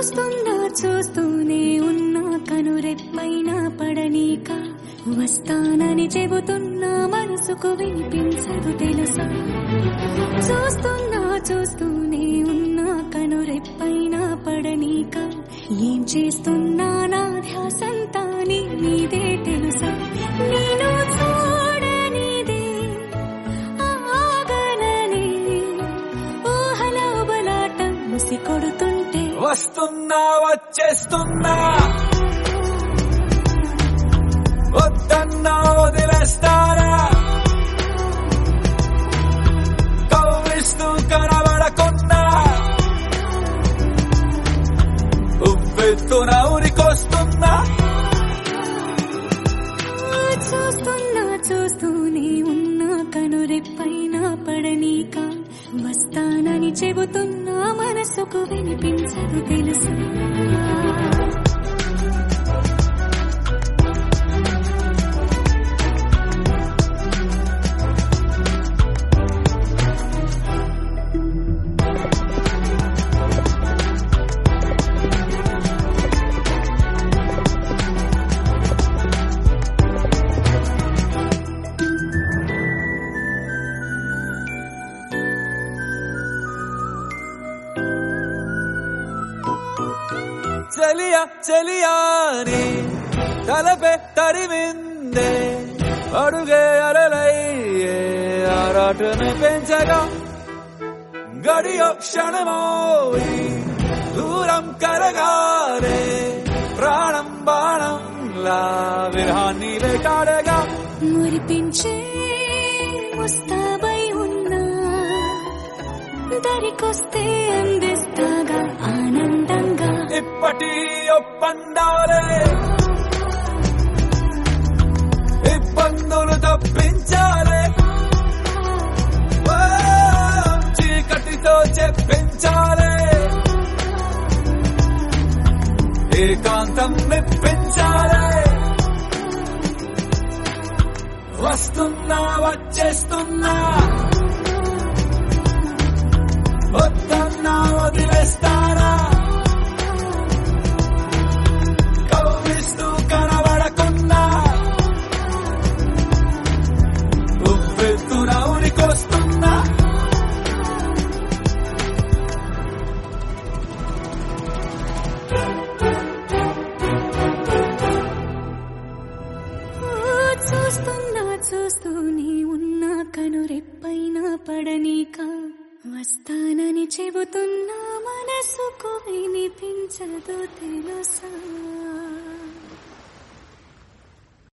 చూస్తున్నా చూస్తూనే ఉన్నా కనురెప్పైన పడనీక వస్తానని చెబుతున్నా మనసుకు వినిపించదు తెలుసా చూస్తున్నా చూస్తూనే ఉన్నా కనురెప్పైన పడనీక ఏం చేస్తున్నా నా ధ్యాసంతా నీ మీదే తెలుసా నేను చూడనిదే ఆగననే ఊహల బలాటం ముసి కొడుతుంటే వస్తున్నా వచ్చేస్తున్నా వద్దన్నా వదిలేస్తారా కవ్విస్తూ కనబడకున్నా ఉవ్వెత్తున ఉరికొస్తున్నా చూస్తున్నా చూస్తూనే ఉన్నా కనురెప్పైన పడనీక వస్తానని చెబుతున్నా మనసుకు వినిపించదు తెలుసా చెలియ చెలియాని తలపే తరిమిందే అడుగే అరలయ్యే ఆరాటమే పెంచగా గడియో క్షణమోయి దూరం కరగాలే ప్రాణం బాణంలా విరహాన్ని వేటాడగా మురిపించే ముస్తాబై ఉన్నా దరికొస్తే అందిస్తాగా ఆనందంగా ఇప్పటి ఒప్పందాలే ఇబ్బందులు తప్పించాలే ఓ, చీకటితో చెప్పించాలే ఏకాంతం మెప్పించాలే వస్తున్నా వచ్చేస్తున్నా వద్దన్నా వదిలేస్తారా కవ్విస్తూ కనబడకున్నా ఉవ్వెత్తున ఉరికొస్తున్నా ఓ, చూస్తున్నా చూస్తూనే ఉన్నా కనురెప్పైన పడనీక వస్తానని చెబుతున్నా మనసుకు వినిపించదు తెలుసా